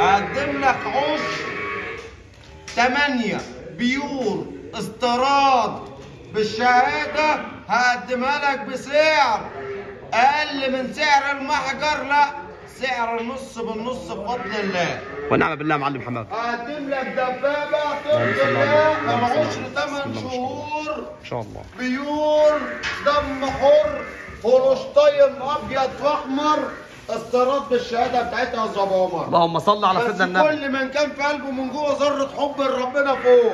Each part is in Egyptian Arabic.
هقدم لك عشر تمانية بيور استيراد بالشهادة هقدمها لك بسعر أقل من سعر المحجر لا سعر النص بالنص بفضل الله ونعم بالله يا معلم حماد هقدم لك دبابة اللهم طب صل على النبي. الله اللهم صل على العشر النبي. 8 بسم الله ما شاء الله. شهور ان شاء الله بيور دم حر هولشتاين ابيض واحمر استيراد بالشهاده بتاعتها يا ابو عمر اللهم صل على بس سيدنا النبي كل من كان في قلبه من جوه ذره حب لربنا فوق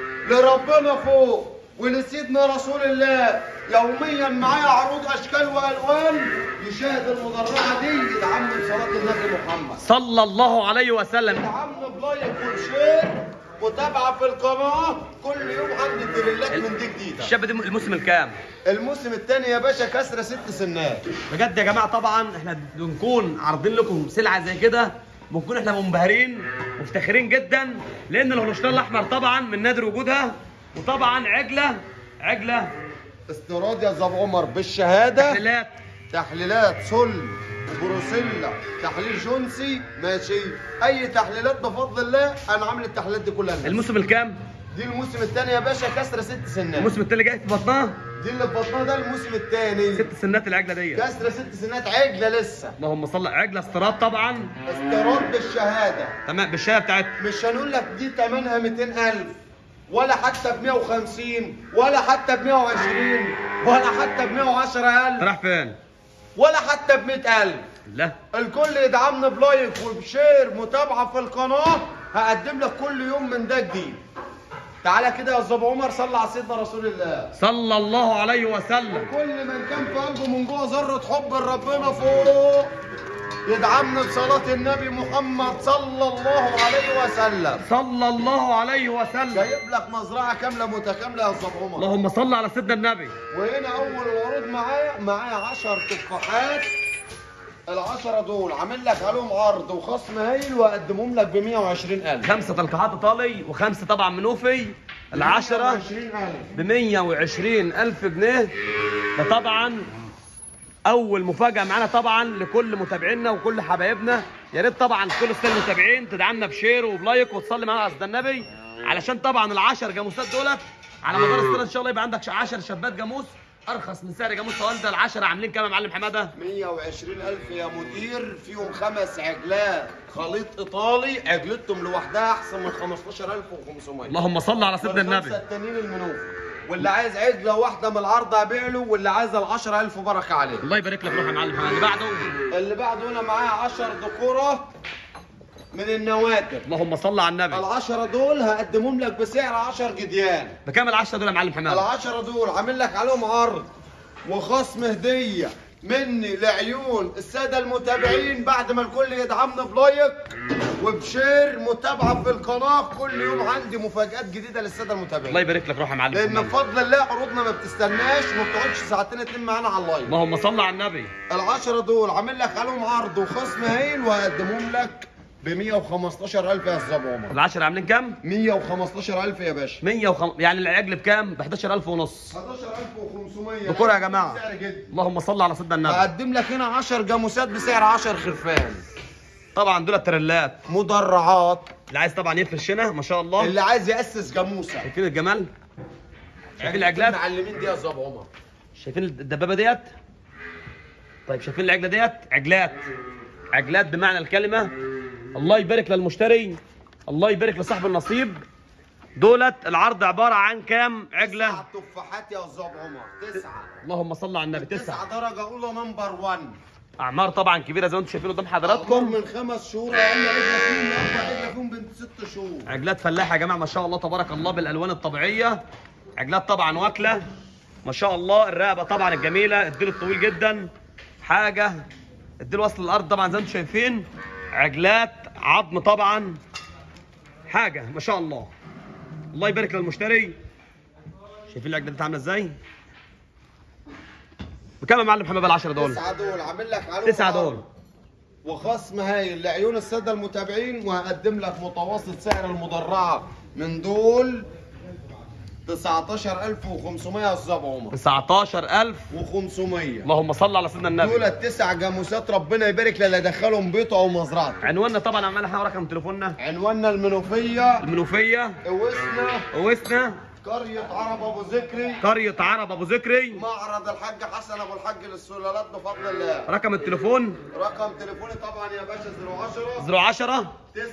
لربنا فوق ولسيدنا رسول الله يوميا معايا عروض اشكال والوان يشاهد المدرعه دي يدعم صلاه النبي محمد صلى الله عليه وسلم يدعم بلايك وشير متابعه في القناه كل يوم عندي تريلات من دي جديده الشاب ده الموسم الكام الموسم الثاني يا باشا كسره ست سنات بجد يا جماعه طبعا احنا بنكون عارضين لكم سلعه زي كده بنكون احنا منبهرين مفتخرين جدا لان الهولشتاين الاحمر طبعا من نادر وجودها وطبعا عجله عجله استيراد يا زاب عمر بالشهاده تحليلات تحليلات سل بروسيلا تحليل جونسي ماشي اي تحليلات بفضل الله انا عامل التحليلات دي كلها لنفسي. الموسم الكام دي الموسم الثاني يا باشا كسره ست سنات الموسم التاني جاي في بطنها دي اللي في بطنها ده الموسم الثاني ست سنات العجله دي كسره ست سنات عجله لسه اللهم صل عجله استيراد طبعا استيراد بالشهاده تمام بالشهاده بتاعتها مش هنقول لك دي ثمنها 200000 ولا حتى ب 150 ولا حتى ب 120 ولا حتى ب 110000 راح فين؟ ولا حتى ب 100000 لا الكل يدعمنا بلايك وبشير متابعه في القناه هقدم لك كل يوم من ده جديد تعالى كده يا استاذ عمر صلى على سيدنا رسول الله صلى الله عليه وسلم كل من كان في قلبه من جوه ذره حب لربنا فوق يدعمنا بصلاه النبي محمد صلى الله عليه وسلم صلى الله عليه وسلم جايب لك مزرعه كامله متكامله يا استاذ عمر اللهم صل على سيدنا النبي وهنا اول العروض معايا معايا 10 تفاحات العشرة دول عامل لك عليهم عرض وخصم هايل واقدمهم لك ب 120000 خمسة تلقيحات ايطالي وخمسة طبعا منوفي العشرة 120000 ب 120 ألف جنيه ده طبعا أول مفاجأة معانا طبعا لكل متابعينا وكل حبايبنا يا ريت طبعا كل السنة المتابعين تدعمنا بشير وبلايك وتصلي معانا على سيدنا النبي علشان طبعا العشر جاموسات دولت على مدار السنة إن شاء الله يبقى عندك 10 شابات جاموس أرخص من سعر جاموس سواء ده العشرة عاملين كام يا معلم حمادة؟ 120000 يا مدير فيهم خمس عجلات خليط ايطالي عجلتهم لوحدها احسن من 15500 اللهم صل على سيدنا والخمسة النبي التانيين المنوف واللي عايز عجله واحده من العرض هبيع له واللي عايز ال 10000 بركه عليه الله يبارك لك روح يا معلم حمادة اللي بعده اللي بعده هنا معايا 10 دكوره من النوادر اللهم صل على النبي العشرة دول هقدمهم لك بسعر 10 جديان بكام العشرة دول يا معلم حمادة؟ العشرة دول عامل لك عليهم عرض وخصم هدية مني لعيون السادة المتابعين بعد ما الكل يدعمنا بلايك وبشير متابعة في القناة كل يوم عندي مفاجآت جديدة للسادة الله المتابعين يبارك لك روح يا معلم لأن حمادة. بفضل الله عروضنا ما بتستناش ما بتقعدش ساعتين اتنين معانا على اللايف اللهم صل على النبي العشرة دول عامل لك عليهم عرض وخصم هايل وهقدمهم لك ب 115000 يا استاذ عمر العشرة عاملين كام؟ 115000 يا باشا 105 يعني العجل بكام؟ ب 11000 ونص 11500 بكرة يا جماعة. سعر جدا اللهم صل على سيدنا النبي هقدم لك هنا 10 جاموسات بسعر 10 خرفان طبعا دول التريلات مدرعات اللي عايز طبعا يفرش هنا ما شاء الله اللي عايز ياسس جاموسه شايفين الجمال شايفين العجلات المعلمين دي يا استاذ عمر شايفين الدبابه ديت طيب شايفين العجله ديت عجلات عجلات بمعنى الكلمه الله يبارك للمشتري الله يبارك لصاحب النصيب دولت العرض عباره عن كام عجله تسعة تفاحات يا استاذ عمر تسعة اللهم صل على النبي تسعة تسعه درجة أولى نمبر 1 اعمار طبعا كبيره زي ما انتم شايفين قدام أعمار حضراتكم من خمس شهور أقل عجلة فيهم أكبر عجلة فيهم بنت ست شهور عجلات فلاحه يا جماعه ما شاء الله تبارك الله بالالوان الطبيعيه عجلات طبعا واكله ما شاء الله الرقبه طبعا الجميله الديل الطويل جدا حاجه الديل وصل الارض طبعا زي ما انتم شايفين عجلات عظم طبعا حاجه ما شاء الله الله يبارك للمشتري شايفين العجله دي عامله ازاي بكام يا معلم حماد العشرة دول تسعة دول عامل لك عليهم تسعة عرض. دول وخصم هايل لعيون الساده المتابعين وهقدم لك متوسط سعر المدرعه من دول 19500 يا استاذ ابو عمر 19000 و500 اللهم صل على سيدنا النبي دول التسع جاموسات ربنا يبارك للي دخلهم بيته او مزرعته عنواننا طبعا عمال احنا رقم تليفوننا عنواننا المنوفيه المنوفيه اوسنا وسنا قريه عرب ابو ذكري قريه عرب ابو ذكري معرض الحاج حسن ابو الحاج للسلالات بفضل الله رقم التليفون رقم تليفوني طبعا يا باشا 010 010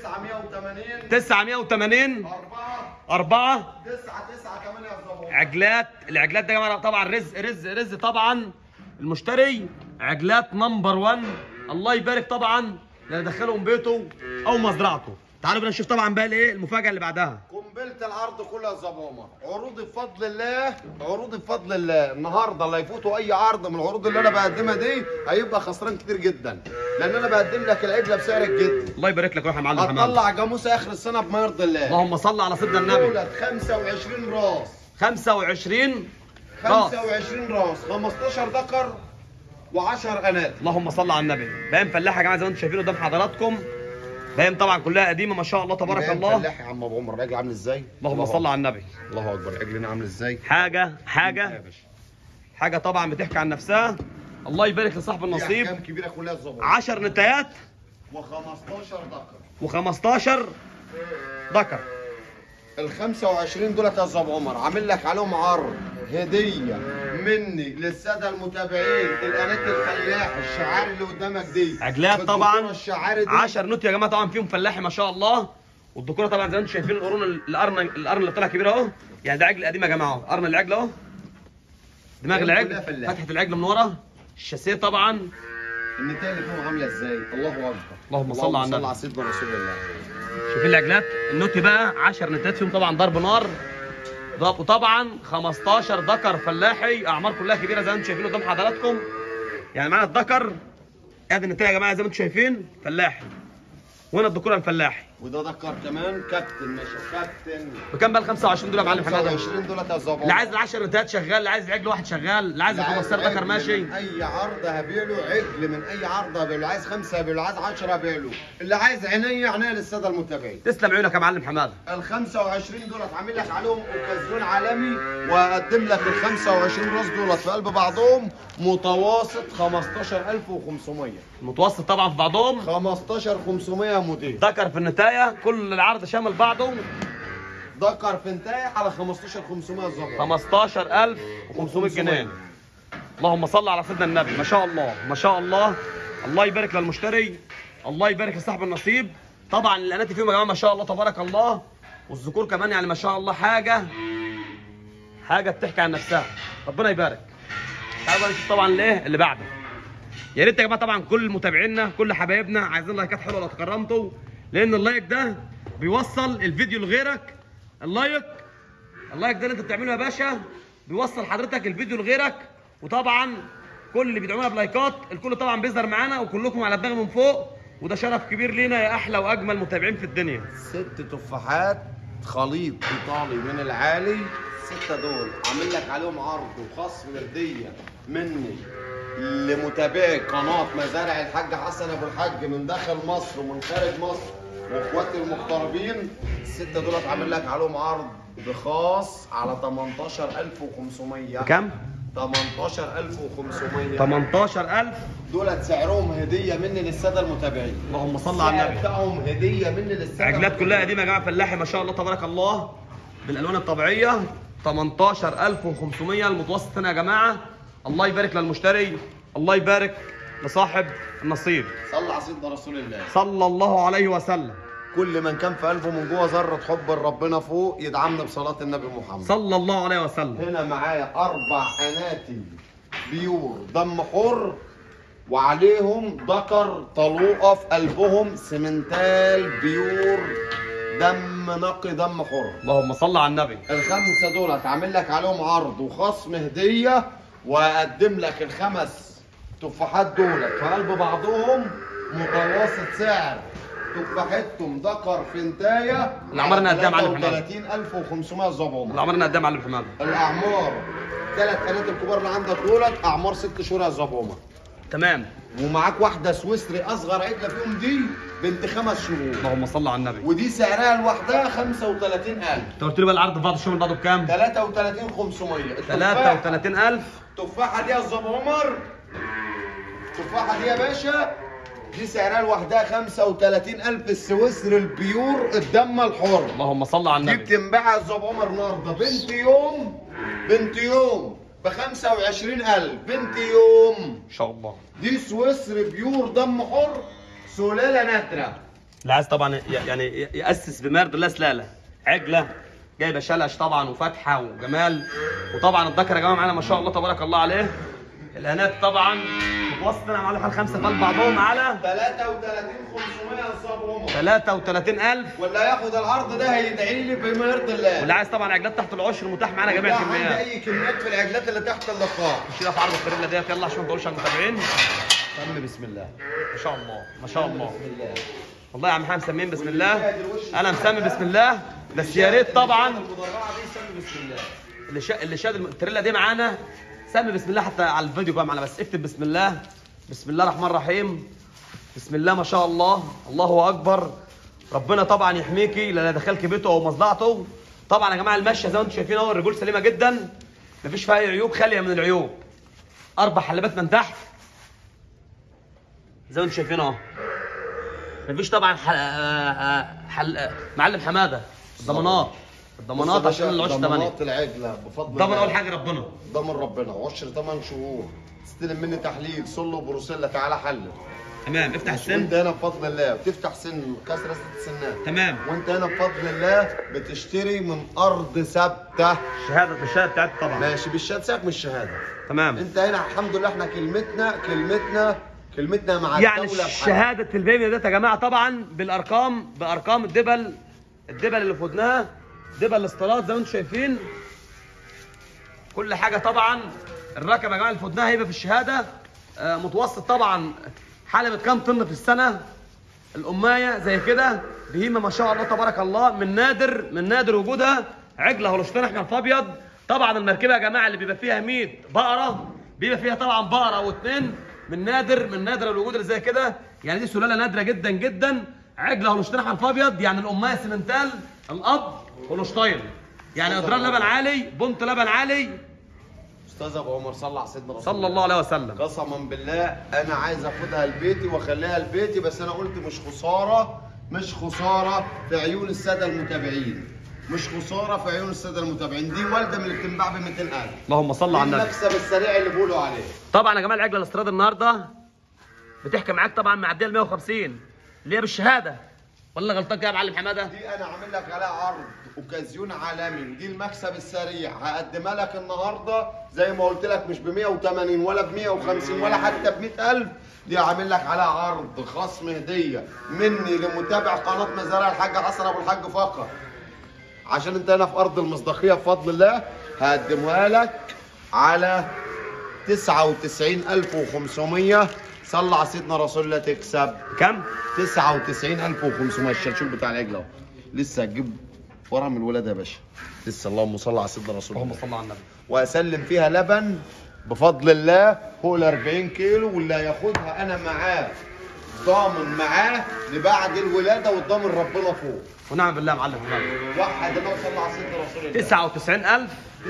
980 980 4 4 9 9 8 يا زبون عجلات العجلات ده يا جماعه طبعا رزق رزق رزق طبعا المشتري عجلات نمبر 1 الله يبارك طبعا اللي دخلهم بيته او مزرعته تعالوا بينا نشوف طبعا بقى الايه المفاجاه اللي بعدها قنبله العرض كلها زبومه عروض بفضل الله عروض بفضل الله النهارده اللي يفوتوا اي عرض من العروض اللي انا بقدمها دي هيبقى خسران كتير جدا لان انا بقدم لك العجله بسعر الجد الله يبارك لك روح يا معلم حماد هتطلع جاموسه اخر السنه بما يرضي الله اللهم صل على سيدنا النبي دولت 25 راس 25 راس 25 راس 15 ذكر و10 انات اللهم صل على النبي باين فلاحه يا جماعه زي ما انتم شايفين قدام حضراتكم باين طبعا كلها قديمه ما شاء الله تبارك باين الله فلاح يا عم ابو عمر العجل عامل ازاي اللهم صل على النبي الله اكبر عجلنا عامل ازاي حاجه يا حاجه باشا. حاجه طبعا بتحكي عن نفسها الله يبارك لصاحب دي النصيب احكام كبيره كلها الظباط 10 نتايات و15 ذكر و15 ذكر ال 25 دولت يا ابو عمر عامل لك عليهم عرض هديه مني للساده المتابعين الانات الفلاح الشعار اللي قدامك دي عجلات بالدكتورة طبعا الشعار دي 10 نوت يا جماعه طبعا فيهم فلاحي ما شاء الله والدكوره طبعا زي ما انتم شايفين القرون القرن القرن اللي طلع كبير اهو يعني ده عجل قديم يا جماعه قرن العجل اهو دماغ كلها العجل فلاح. فتحه العجل من ورا الشاسيه طبعا النتائج اللي فيهم عامله ازاي الله اكبر اللهم صل على النبي. على سيدنا رسول الله شوفين العجلات النوتي بقى 10 نتات فيهم طبعا ضرب نار ضرب وطبعا 15 ذكر فلاحي اعمار كلها كبيره زي ما انتم شايفين قدام حضراتكم يعني معانا الذكر ادي النتايه يا جماعه زي ما انتم شايفين فلاحي وهنا الذكوره الفلاحي وده ذكر كمان كابتن ماشي كابتن بكام بقى ال 25 دول يا معلم حماده 25 دولت يا ظباط اللي عايز ال 10 نتات شغال اللي عايز العجل واحد شغال اللي عايز ال 15 ذكر ماشي من اي عرض هبيع له عجل من اي عرض هبيع له عايز خمسه هبيع له عايز 10 هبيع له اللي عايز عينيا عينيا للساده المتابعين تسلم عيونك يا معلم حماده ال 25 دولت عامل لك عليهم اوكازيون عالمي واقدم لك ال 25 راس دولت في قلب بعضهم متوسط 15500 المتوسط طبعا في بعضهم 15500 مدير ذكر في النتايه كل العرض شامل بعضه ذكر فنتاي على 15500 ظبط 15500 جنيه اللهم صل على سيدنا النبي ما شاء الله ما شاء الله الله يبارك للمشتري الله يبارك لصاحب النصيب طبعا الاناتي فيهم يا جماعه ما شاء الله تبارك الله والذكور كمان يعني ما شاء الله حاجه حاجه بتحكي عن نفسها ربنا يبارك تعالوا بقى نشوف طبعا الايه اللي بعده يا ريت يا جماعه طبعا كل متابعينا كل حبايبنا عايزين لايكات حلوه لو تكرمتوا لان اللايك ده بيوصل الفيديو لغيرك اللايك اللايك ده اللي انت بتعمله يا باشا بيوصل حضرتك الفيديو لغيرك وطبعا كل اللي بيدعمونا بلايكات الكل طبعا بيظهر معانا وكلكم على دماغي من فوق وده شرف كبير لينا يا احلى واجمل متابعين في الدنيا ست تفاحات خليط ايطالي من العالي الستة دول عامل لك عليهم عرض وخصم هدية مني لمتابعي قناة مزارع الحاج حسن ابو الحاج من داخل مصر ومن خارج مصر واخواتي المغتربين الستة دول عامل لك عليهم عرض بخاص على 18500 بكام؟ 18500 18000 دولت سعرهم هدية مني للسادة المتابعين اللهم صل على السعر النبي بتاعهم هدية مني للسادة عجلات كلها قديمه يا جماعه فلاحي ما شاء الله تبارك الله بالالوان الطبيعيه 18500 المتوسط هنا يا جماعه الله يبارك للمشتري الله يبارك لصاحب النصيب صلى على سيدنا رسول الله صلى الله عليه وسلم كل من كان في قلبه من جوه ذره حب لربنا فوق يدعمنا بصلاه النبي محمد صلى الله عليه وسلم هنا معايا اربع اناتي بيور دم حر وعليهم ذكر طلوقه في قلبهم سمنتال بيور دم نقي دم حر اللهم صل على النبي الخمسه دول هتعمل لك عليهم عرض وخصم هديه واقدم لك الخمس تفاحات دول في قلب بعضهم متوسط سعر تفاحتهم ذكر فنتايه اللي عمرنا قد إيه يا معلم حماد؟ 30500 زبون اللي عمرنا قدام على الحمام الاعمار ثلاث حالات الكبار اللي عندك دولت اعمار ست شهور يا زبومه تمام ومعاك واحده سويسري اصغر عجله فيهم دي بنت خمس شهور اللهم صل على النبي ودي سعرها لوحدها 35000 انت قلت لي بقى العرض بعض الشغل بعضه بكام 33500 التفاحة- 33000 التفاحة دي يا استاذ عمر التفاحة دي يا باشا دي سعرها لوحدها 35000 السويسري البيور الدم الحر اللهم صل على دي النبي بتنباع يا استاذ عمر النهارده بنت يوم بنت يوم ب 25000 بنت يوم ان شاء الله دي سويسري بيور دم حر سلالة نادرة اللي عايز طبعا ي- يعني ي- ياسس بمرد الله سلاله عجله جايبه شلش طبعا وفتحه وجمال وطبعا الذكر يا جماعه معانا ما شاء الله تبارك الله عليه الانات طبعا متوسط انا على حال خمسه فال بعضهم على 33500 يا استاذ عمر 33000 واللي هياخد العرض ده هيدعي لي بما يرضي الله واللي عايز طبعا عجلات تحت العشر متاح معانا جميع لا عندي الكميات اي كميات في العجلات اللي تحت اللقاء نشيلها في عرض التريلا ديت يلا عشان ما نطولش على المتابعين تم بسم الله ما شاء الله ما شاء الله بسم الله والله يا عم محمد مسمين بسم الله انا مسمي بسم الله بس يا ريت طبعا المدرعه دي سمي بسم الله اللي شا... اللي شاد التريلا دي معانا سمي بسم الله حتى على الفيديو بقى معانا بس اكتب بسم الله بسم الله الرحمن الرحيم بسم الله ما شاء الله الله اكبر ربنا طبعا يحميكي لا دخلك بيته او مصلحته طبعا يا جماعه المشيه زي ما انتم شايفين اهو الرجول سليمه جدا مفيش فيها اي عيوب خاليه من العيوب اربع حلبات من تحت زي ما انتم شايفين اهو مفيش طبعا حل... حل... معلم حماده الضمانات الضمانات عشان العش 8 ضمانات العجله بفضل ضمن الله. اول حاجه ربنا ضمن ربنا عشر 8 شهور تستلم مني تحليل صله وبروسيلا تعالى حلل تمام افتح وانت السن هنا بفضل الله بتفتح سن كسر ست سنات تمام وانت هنا بفضل الله بتشتري من ارض ثابته الشهاده الشهاده بتاعتي طبعا ماشي بالشهاده ساعك من الشهاده تمام انت هنا الحمد لله احنا كلمتنا كلمتنا كلمتنا مع يعني الدوله بحاجة. شهاده البيبي ده يا جماعه طبعا بالارقام بارقام الدبل الدبل اللي في ودنها دبل الاستيراد زي ما انتم شايفين كل حاجه طبعا الرقم يا جماعه اللي في ودنها هيبقى في الشهاده آه، متوسط طبعا حلبة كام طن في السنه الأماية زي كده بهيمة ما شاء الله تبارك الله من نادر من نادر وجودها عجلة هولشتين أحمر فأبيض طبعا المركبة يا جماعة اللي بيبقى فيها 100 بقرة بيبقى فيها طبعا بقرة أو اتنين من نادر من نادر الوجود اللي زي كده يعني دي سلالة نادرة جدا جدا عجلة هولشتين أحمر فأبيض يعني الأماية سمنتال الأب هولشتاين يعني إضرار لبن عالي بنت لبن عالي استاذ ابو عمر صلى على سيدنا رسول صلى الله عليه وسلم قسما بالله انا عايز اخدها لبيتي واخليها لبيتي بس انا قلت مش خساره مش خساره في عيون الساده المتابعين مش خساره في عيون الساده المتابعين دي والده من اللي بتنباع ب 200000 اللهم صل دي على النبي المكسب السريع اللي بيقولوا عليه طبعا يا جماعه العجله الاستيراد النهارده بتحكي معاك طبعا معديه ال 150 اللي هي بالشهاده ولا غلطان كده يا معلم حماده دي انا عامل لك عليها عرض اوكازيون عالمي ودي المكسب السريع هقدمها لك النهارده زي ما قلت لك مش ب 180 ولا ب 150 ولا حتى ب 100000 دي عامل لك عليها عرض خصم هديه مني لمتابع قناه مزارع الحاج حسن ابو الحاج فقط عشان انت هنا في ارض المصداقيه بفضل الله هقدمها لك على 99500 صلى على سيدنا رسول الله تكسب كم 99500 الشلشول بتاع العجل اهو لسه هتجيب ورا من الولاد يا باشا لسه اللهم صل على سيدنا رسول اللهم الله صل على النبي واسلم فيها لبن بفضل الله فوق ال 40 كيلو واللي هياخدها انا معاه ضامن معاه لبعد الولاده والضامن ربنا فوق ونعم بالله يا معلم حماده وحد الله صلى على سيدنا رسول الله 99000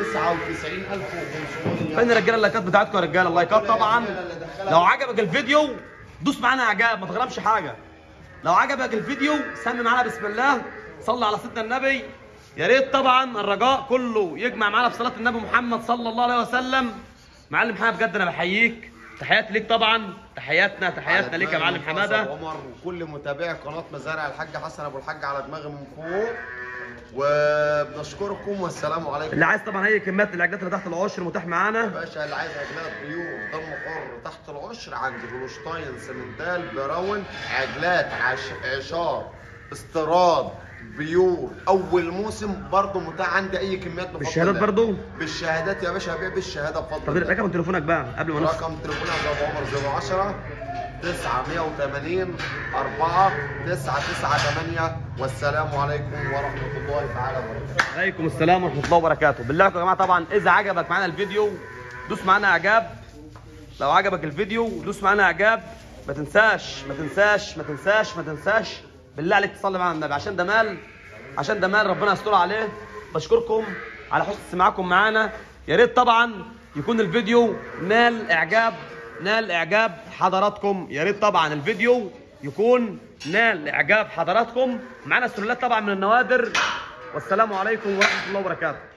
99500 فين الرجاله اللايكات بتاعتكم يا رجاله اللايكات طبعا لو عجبك الفيديو دوس معانا اعجاب ما تغرمش حاجه لو عجبك الفيديو سمي معانا بسم الله صلي على سيدنا النبي يا ريت طبعا الرجاء كله يجمع معانا بصلاه النبي محمد صلى الله عليه وسلم معلم حماد بجد انا بحييك تحياتي ليك طبعا تحياتنا تحياتنا ليك يا معلم حماده عمر وكل متابعي قناه مزارع الحاج حسن ابو الحاج على دماغي من فوق وبنشكركم والسلام عليكم اللي عايز طبعا اي كميات العجلات اللي تحت العشر متاح معانا باشا اللي عايز عجلات بيور دم حر تحت العشر عند هولشتاين سمنتال براون عجلات عش... عشار استيراد بيور اول موسم برضه متاح عندي اي كميات بفضل بالشهادات الله. برضو بالشهادات يا باشا هبيع بالشهاده بفضل طب الله. رقم تليفونك بقى قبل ما نخرج رقم تليفوني يا ابو عمر 010 980 4 998 والسلام عليكم ورحمه الله تعالى وبركاته عليكم السلام ورحمه الله وبركاته بالله عليكم يا جماعه طبعا اذا عجبك معانا الفيديو دوس معانا اعجاب لو عجبك الفيديو دوس معانا اعجاب ما تنساش ما تنساش ما تنساش ما تنساش بالله عليك تصلي مع النبي عشان ده مال عشان ده مال ربنا يستر عليه بشكركم على حسن استماعكم معانا يا ريت طبعا يكون الفيديو نال اعجاب نال اعجاب حضراتكم يا ريت طبعا الفيديو يكون نال اعجاب حضراتكم معانا سلولات طبعا من النوادر والسلام عليكم ورحمه الله وبركاته